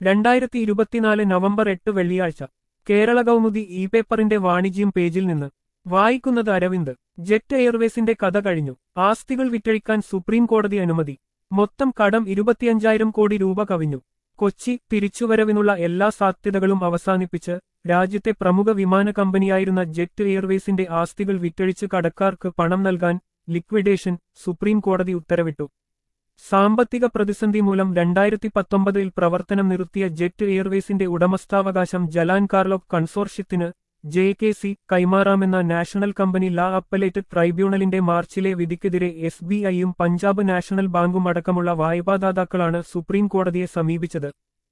രണ്ടായിരത്തി ഇരുപത്തിനാല് നവംബർ എട്ട് വെള്ളിയാഴ്ച കേരള കൗമുദി ഇ പേപ്പറിന്റെ വാണിജ്യം പേജിൽ നിന്ന് വായിക്കുന്നത് അരവിന്ദ് ജെറ്റ് എയർവേസിന്റെ കഥ കഴിഞ്ഞു ആസ്തികൾ വിറ്റഴിക്കാൻ സുപ്രീം കോടതി അനുമതി മൊത്തം കടം ഇരുപത്തിയഞ്ചായിരം കോടി രൂപ കവിഞ്ഞു കൊച്ചി തിരിച്ചുവരവിനുള്ള എല്ലാ സാധ്യതകളും അവസാനിപ്പിച്ച് രാജ്യത്തെ പ്രമുഖ വിമാന കമ്പനിയായിരുന്ന ജെറ്റ് എയർവേസിന്റെ ആസ്തികൾ വിറ്റഴിച്ച് കടക്കാർക്ക് പണം നൽകാൻ ലിക്വിഡേഷൻ സുപ്രീം കോടതി ഉത്തരവിട്ടു സാമ്പത്തിക പ്രതിസന്ധി മൂലം രണ്ടായിരത്തി പത്തൊമ്പതിൽ പ്രവർത്തനം നിർത്തിയ ജെറ്റ് എയർവേസിന്റെ ഉടമസ്ഥാവകാശം ജലാൻ കാർലോക് കൺസോർഷ്യത്തിന് ജെ കെ സി കൈമാറാമെന്ന നാഷണൽ കമ്പനി ലാ അപ്പലേറ്റ് ട്രൈബ്യൂണലിന്റെ മാർച്ചിലെ വിധിക്കെതിരെ എസ് ബി ഐയും പഞ്ചാബ് നാഷണൽ ബാങ്കും അടക്കമുള്ള വായ്പാദാതാക്കളാണ് സുപ്രീം കോടതിയെ സമീപിച്ചത്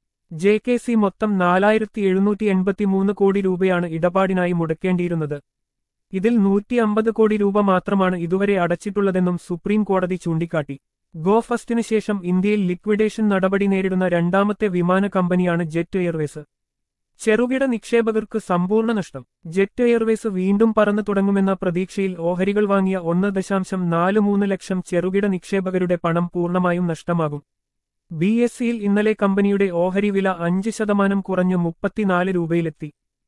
ജെ കെ സി മൊത്തം നാലായിരത്തി എഴുന്നൂറ്റി എൺപത്തിമൂന്ന് കോടി രൂപയാണ് ഇടപാടിനായി മുടക്കേണ്ടിയിരുന്നത് ഇതിൽ നൂറ്റി അമ്പത് കോടി രൂപ മാത്രമാണ് ഇതുവരെ അടച്ചിട്ടുള്ളതെന്നും സുപ്രീം കോടതി ചൂണ്ടിക്കാട്ടി ഗോ ഫസ്റ്റിന് ശേഷം ഇന്ത്യയിൽ ലിക്വിഡേഷൻ നടപടി നേരിടുന്ന രണ്ടാമത്തെ വിമാന കമ്പനിയാണ് ജെറ്റ് എയർവേസ് ചെറുകിട നിക്ഷേപകർക്ക് സമ്പൂർണ്ണ നഷ്ടം ജെറ്റ് എയർവേസ് വീണ്ടും പറന്നു തുടങ്ങുമെന്ന പ്രതീക്ഷയിൽ ഓഹരികൾ വാങ്ങിയ ഒന്ന് ദശാംശം നാല് മൂന്ന് ലക്ഷം ചെറുകിട നിക്ഷേപകരുടെ പണം പൂർണ്ണമായും നഷ്ടമാകും ബി എസ് സിയിൽ ഇന്നലെ കമ്പനിയുടെ ഓഹരി വില അഞ്ച് ശതമാനം കുറഞ്ഞ് മുപ്പത്തിനാല് രൂപയിലെത്തി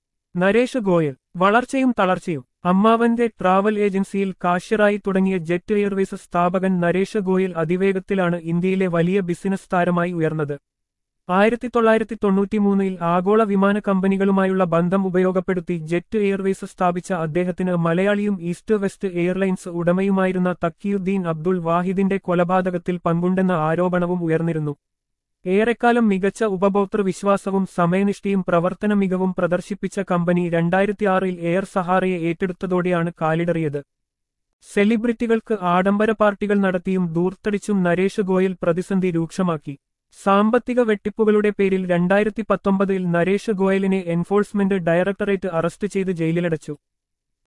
നരേഷ് ഗോയൽ വളർച്ചയും തളർച്ചയും അമ്മാവന്റെ ട്രാവൽ ഏജൻസിയിൽ കാഷ്യറായി തുടങ്ങിയ ജെറ്റ് എയർവേസ് സ്ഥാപകൻ നരേഷ് ഗോയൽ അതിവേഗത്തിലാണ് ഇന്ത്യയിലെ വലിയ ബിസിനസ് താരമായി ഉയർന്നത് ആയിരത്തി തൊള്ളായിരത്തി തൊണ്ണൂറ്റിമൂന്നിൽ ആഗോള വിമാന കമ്പനികളുമായുള്ള ബന്ധം ഉപയോഗപ്പെടുത്തി ജെറ്റ് എയർവേസ് സ്ഥാപിച്ച അദ്ദേഹത്തിന് മലയാളിയും ഈസ്റ്റ് വെസ്റ്റ് എയർലൈൻസ് ഉടമയുമായിരുന്ന തക്കീറുദ്ദീൻ അബ്ദുൾ വാഹിദിന്റെ കൊലപാതകത്തിൽ പങ്കുണ്ടെന്ന ആരോപണവും ഉയർന്നിരുന്നു ഏറെക്കാലം മികച്ച ഉപഭോക്തൃ വിശ്വാസവും സമയനിഷ്ഠയും പ്രവർത്തന മികവും പ്രദർശിപ്പിച്ച കമ്പനി രണ്ടായിരത്തിയാറിൽ എയർ സഹാറയെ ഏറ്റെടുത്തതോടെയാണ് കാലിടറിയത് സെലിബ്രിറ്റികൾക്ക് ആഡംബര പാർട്ടികൾ നടത്തിയും ദൂർത്തടിച്ചും നരേഷ് ഗോയൽ പ്രതിസന്ധി രൂക്ഷമാക്കി സാമ്പത്തിക വെട്ടിപ്പുകളുടെ പേരിൽ രണ്ടായിരത്തി പത്തൊമ്പതിൽ നരേഷ് ഗോയലിനെ എൻഫോഴ്സ്മെന്റ് ഡയറക്ടറേറ്റ് അറസ്റ്റ് ചെയ്ത് ജയിലിലടച്ചു